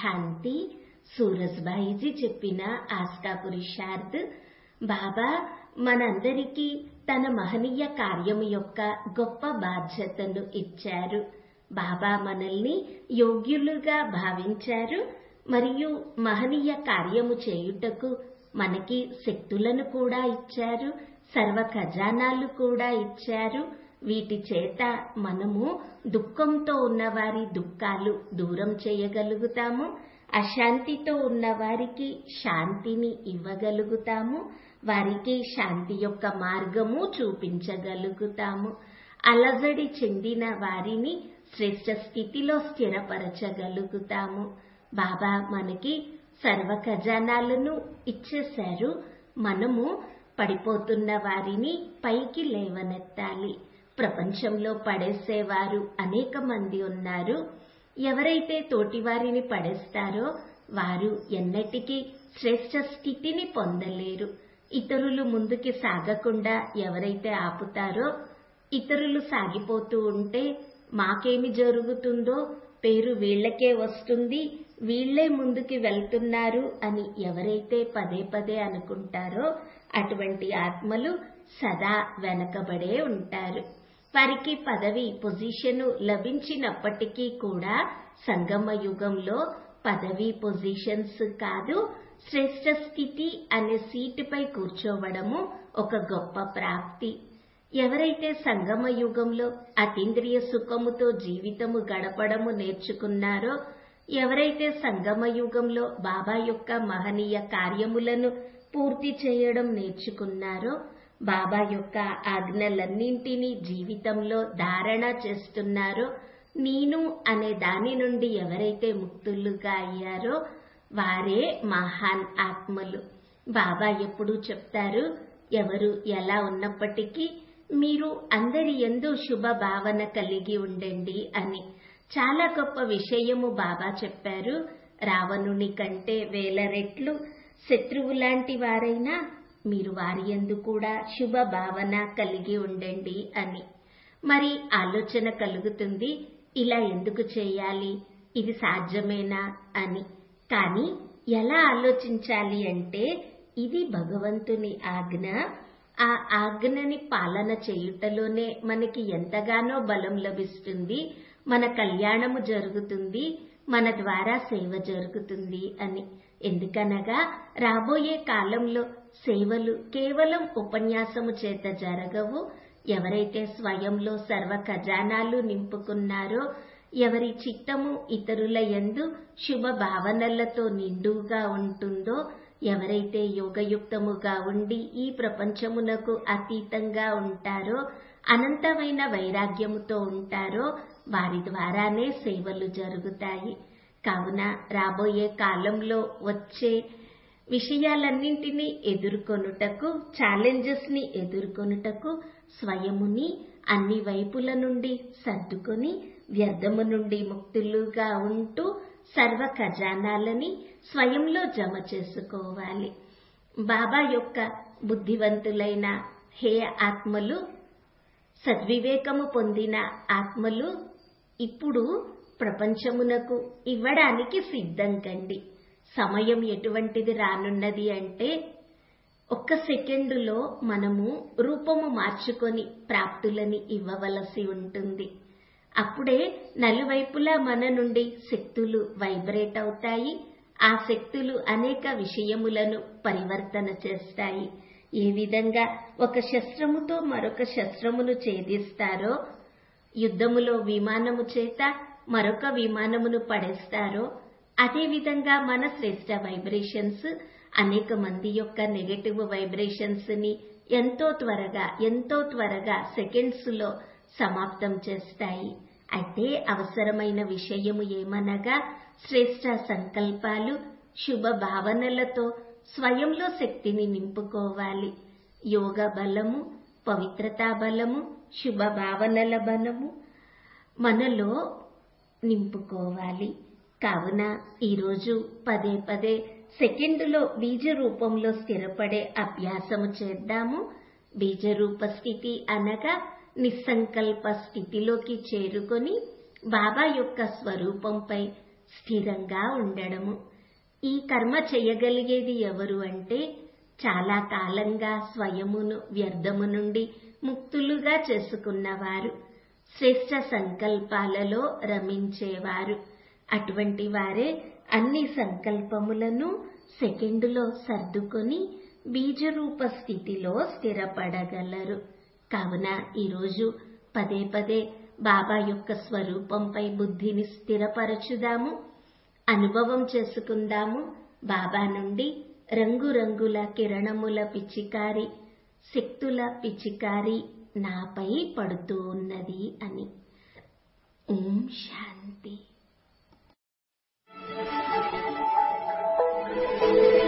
శాంతి సూరజ్భాయిజీ చెప్పిన ఆస్కా పురుషార్థ్ బాబా మనందరికీ తన మహనీయ కార్యము యొక్క గొప్ప బాధ్యతను ఇచ్చారు బాబా మనల్ని యోగ్యులుగా భావించారు మరియు మహనీయ కార్యము చేయుటకు మనకి శక్తులను కూడా ఇచ్చారు సర్వ ఖజానాలు కూడా ఇచ్చారు వీటి చేత మనము దుఃఖంతో ఉన్నవారి దుఃఖాలు దూరం చేయగలుగుతాము అశాంతితో ఉన్న వారికి శాంతిని ఇవ్వగలుగుతాము వారికి శాంతి యొక్క మార్గము చూపించగలుగుతాము అలజడి చెందిన వారిని శ్రేష్ట స్థితిలో స్థిరపరచగలుగుతాము బాబా మనకి సర్వ ఖజానాలను ఇచ్చేశారు మనము పడిపోతున్న వారిని పైకి లేవనెత్తాలి ప్రపంచంలో పడేసేవారు అనేక మంది ఉన్నారు ఎవరైతే తోటివారిని పడేస్తారో వారు ఎన్నటికీ శ్రేష్ట స్థితిని పొందలేరు ఇతరులు ముందుకి సాగకుండా ఎవరైతే ఆపుతారో ఇతరులు సాగిపోతూ ఉంటే మాకేమి జరుగుతుందో పేరు వీళ్లకే వస్తుంది వీళ్లే ముందుకి వెళ్తున్నారు అని ఎవరైతే పదే పదే అనుకుంటారో అటువంటి ఆత్మలు సదా వెనకబడే ఉంటారు వారికి పదవి పొజిషను లభించినప్పటికీ కూడా సంగమ యుగంలో పదవి పొజిషన్స్ కాదు శ్రేష్ట స్థితి అనే సీటుపై కూర్చోవడము ఒక గొప్ప ప్రాప్తి ఎవరైతే సంగమ యుగంలో అతీంద్రియ సుఖముతో జీవితము గడపడము నేర్చుకున్నారో ఎవరైతే సంగమ యుగంలో బాబా యొక్క మహనీయ కార్యములను పూర్తి చేయడం నేర్చుకున్నారో బాబా యొక్క ఆజ్ఞలన్నింటినీ జీవితంలో ధారణ చేస్తున్నారో నేను అనే దాని నుండి ఎవరైతే ముక్తులుగా అయ్యారో వారే మహాన్ ఆత్మలు బాబా ఎప్పుడూ చెప్తారు ఎవరు ఎలా ఉన్నప్పటికీ మీరు అందరి ఎందు శుభ భావన కలిగి ఉండండి అని చాలా గొప్ప విషయము బాబా చెప్పారు రావణుని కంటే వేల రెట్లు శత్రువు లాంటి వారైనా మీరు వారి ఎందు కూడా శుభ భావన కలిగి ఉండండి అని మరి ఆలోచన కలుగుతుంది ఇలా ఎందుకు చేయాలి ఇది సాధ్యమేనా అని కానీ ఎలా ఆలోచించాలి అంటే ఇది భగవంతుని ఆజ్ఞ ఆ ఆజ్ఞని పాలన చేయుటలోనే మనకి ఎంతగానో బలం లభిస్తుంది మన కళ్యాణము జరుగుతుంది మన ద్వారా సేవ జరుగుతుంది అని ఎందుకనగా రాబోయే కాలంలో సేవలు కేవలం ఉపన్యాసము చేత జరగవు ఎవరైతే స్వయంలో సర్వ ఖజానాలు నింపుకున్నారో ఎవరి చిత్తము ఇతరుల యందు శుభ భావనలతో నిండుగా ఉంటుందో ఎవరైతే యోగయుక్తముగా ఉండి ఈ ప్రపంచమునకు అతీతంగా ఉంటారో అనంతమైన వైరాగ్యముతో ఉంటారో వారి ద్వారానే సేవలు జరుగుతాయి కావున రాబోయే కాలంలో వచ్చే విషయాలన్నింటినీ ఎదుర్కొనుటకు ఛాలెంజెస్ ని ఎదుర్కొనుటకు స్వయముని అన్ని వైపుల నుండి సర్దుకొని వ్యర్థము నుండి ముక్తులుగా ఉంటూ సర్వ ఖజానాలని స్వయంలో జమ చేసుకోవాలి బాబా యొక్క బుద్ధివంతులైన హే ఆత్మలు సద్వివేకము పొందిన ఆత్మలు ఇప్పుడు ప్రపంచమునకు ఇవ్వడానికి సిద్ధం కండి సమయం ఎటువంటిది రానున్నది అంటే ఒక్క సెకండులో మనము రూపము మార్చుకొని ప్రాప్తులని ఇవ్వవలసి ఉంటుంది అప్పుడే నలువైపులా మన నుండి శక్తులు వైబ్రేట్ అవుతాయి ఆ శక్తులు అనేక విషయములను పరివర్తన చేస్తాయి ఏ విధంగా ఒక శస్త్రముతో మరొక శస్త్రమును ఛేదిస్తారో యుద్ధములో విమానము చేత మరొక విమానమును పడేస్తారో అదేవిధంగా మన శ్రేష్ట వైబ్రేషన్స్ అనేక మంది యొక్క నెగటివ్ వైబ్రేషన్స్ ని ఎంతో త్వరగా ఎంతో త్వరగా సెకండ్స్ లో సమాప్తం చేస్తాయి అయితే అవసరమైన విషయము ఏమనగా శ్రేష్ట సంకల్పాలు శుభ భావనలతో స్వయంలో శక్తిని నింపుకోవాలి యోగ బలము పవిత్రతా బలము శుభ భావనల బలము మనలో నింపుకోవాలి కావున ఈరోజు పదే పదే సెకండులో బీజ రూపంలో స్థిరపడే అభ్యాసము చేద్దాము బీజరూప స్థితి అనగా నిస్సంకల్ప స్థితిలోకి చేరుకొని బాబా యొక్క స్వరూపంపై స్థిరంగా ఉండడము ఈ కర్మ చేయగలిగేది ఎవరు అంటే చాలా కాలంగా స్వయమును వ్యర్థము నుండి ముక్తులుగా చేసుకున్నవారు శ్రేష్ట సంకల్పాలలో రమించేవారు అటువంటి వారే అన్ని సంకల్పములను సెకండులో సర్దుకొని బీజరూప స్థితిలో స్థిరపడగలరు కావున ఈరోజు పదే పదే బాబా యొక్క స్వరూపంపై బుద్ధిని స్థిరపరచుదాము అనుభవం చేసుకుందాము బాబా నుండి రంగురంగుల కిరణముల పిచికారి శక్తుల పిచికారి నాపై పడుతూ ఉన్నది అని ఓం శాంతి